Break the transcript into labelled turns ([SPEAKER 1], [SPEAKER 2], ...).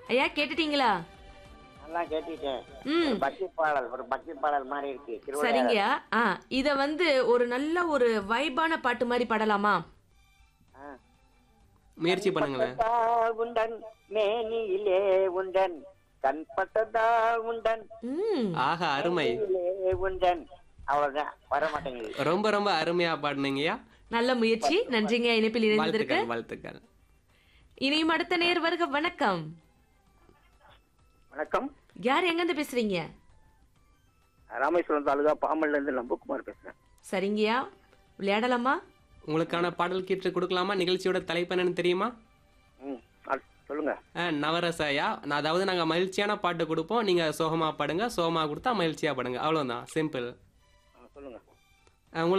[SPEAKER 1] ஐயா கேட்டுட்டீங்களா
[SPEAKER 2] நல்லா கேட்டுட்டேன்
[SPEAKER 1] ம்
[SPEAKER 2] ஒரு பக்தி பாடல் ஒரு பக்தி பாடல் மாதிரி இருக்கு திருவிழா
[SPEAKER 1] சரிங்கய்யா ஆ இத வந்து ஒரு நல்ல ஒரு வைபான பாட்டு மாதிரி பாடலாமா
[SPEAKER 3] முயற்சி பண்ணுங்களேன்
[SPEAKER 2] பட்டதா உண்டன் மேனியிலே உண்டன் கண் பட்டதா உண்டன்
[SPEAKER 1] ம்
[SPEAKER 3] ஆஹா அருமை
[SPEAKER 2] மேனியிலே உண்டன் அவ்வளவுதான் வர மாட்டேங்குது
[SPEAKER 3] ரொம்ப ரொம்ப அருமையா பாடுனீங்கய்யா
[SPEAKER 1] நல்ல முயற்சி நன்றிங்க இணைப்பில் இணைந்திருக்கு
[SPEAKER 3] வாழ்த்துக்கள் வாழ்த்துக்கள்
[SPEAKER 1] இனியும் அடுத்த நேர் வருக வணக்கம்
[SPEAKER 2] வணக்கம்
[SPEAKER 1] யார் எங்கிருந்து பேசுறீங்க
[SPEAKER 2] ராமேஸ்வரம் தாலுகா பாம்பன்ல இருந்து நம்புக்குமார் பேசுறேன்
[SPEAKER 1] சரிங்கய்யா விளையாடலாமா
[SPEAKER 3] உங்களுக்கான பாடல் கீற்று கொடுக்கலாமா நிகழ்ச்சியோட தலைப்பு என்னன்னு தெரியுமா
[SPEAKER 2] ம் அ- சொல்லுங்க
[SPEAKER 3] அஹ், நவரசையா நான் அதாவது நாங்க மகிழ்ச்சியான பாட்டு கொடுப்போம் நீங்க சோகமா பாடுங்க சோகமா கொடுத்தா மகிழ்ச்சியா பாடுங்க அவ்வளவுதான் சிம்பிள்
[SPEAKER 2] ஆ, சொல்லுங்க
[SPEAKER 3] உங்களுக்கு